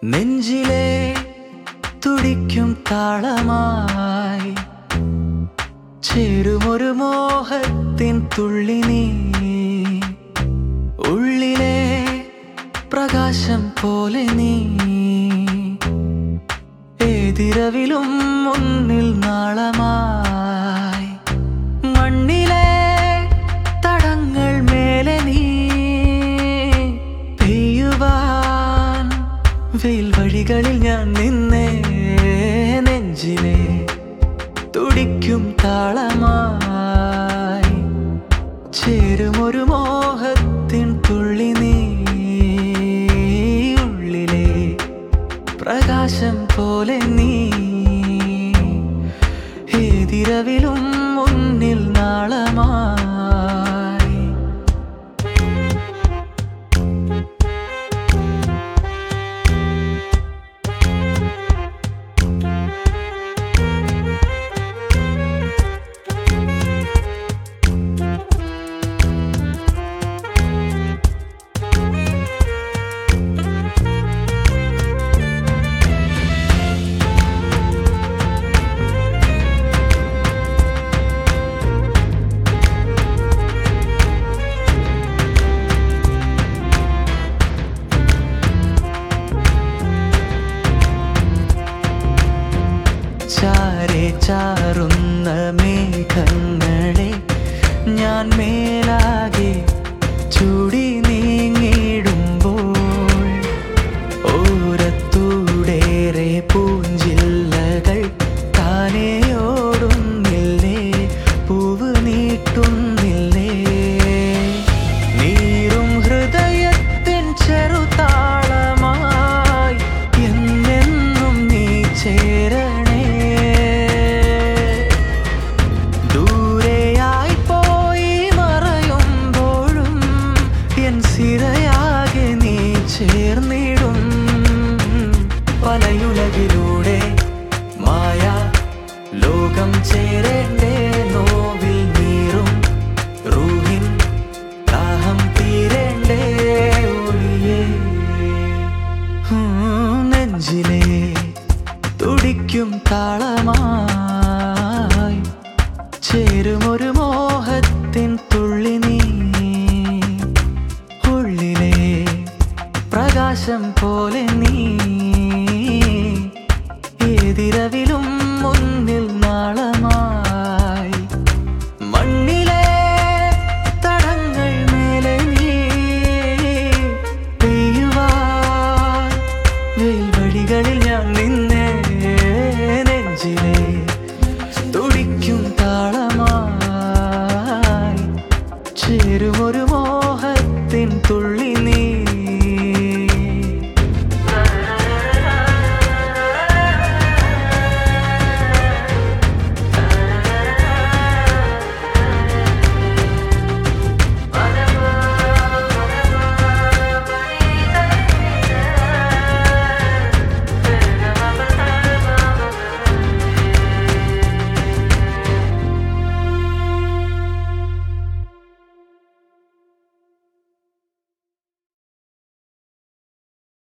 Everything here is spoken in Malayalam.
നെഞ്ചിലെ തുടിക്കും താളമായി ചേരുമൊരു മോഹത്തിൻ തുള്ളി നീ ഉള്ളിലെ പ്രകാശം പോലെ നീ ഏതിരവിലും മുന്നിൽ നാളമായി മണ്ണിലെ തടങ്ങൾ മേലെ നീ പെയ്യുവാൻ വെയിൽ വഴികളിൽ ഞാൻ നിന്നേ നെഞ്ചിലെ തുടിക്കും താളമായി ചേരുമൊരു മോഹത്തിൻ തുള്ളി നീ ഉള്ളിലെ പ്രകാശം പോലെ നീ ഏതിരവിലും മുന്നിൽ നാളമായി ചാരെ ചാറുന്ന മേഘങ്ങളെ ഞാൻ മേലാകെ ചൂടി നീങ്ങിടുമ്പോൾ ഓരത്തൂടേറെ പൂഞ്ചില്ലകൾ താനേ ഓടുന്നില്ലേ പൂവ് നീട്ടുന്നില്ലേ നീറും ഹൃദയത്തിൻ ചെറുതാളമായി എന്നെന്നും നീ ചേരണേ ദൂരെയായി പോയി മറയുമ്പോഴും എൻ സിരയാകെ നീ ചേർന്നിടും പലയുലകിലൂടെ മായ ലോകം ചേരേണ്ടേ നോവിൽ നീറും റൂഹിൻ ദാഹം തീരേണ്ടേ ഒളിയേ ഉം, നെഞ്ചിലെ തുടിക്കും താളമായി ചേരുമൊരു മോഹത്തിൻ തുള്ളി നീ ഉള്ളിലെ പ്രകാശം പോലെ നീ ഏതിരവിലും മുന്നിൽ നാളമായി മണ്ണിലെ തടങ്ങൾ മേലെ നീ പെയ്യുവാൻ വെയിൽ വഴികളിൽ ഞാൻ നിന്നെ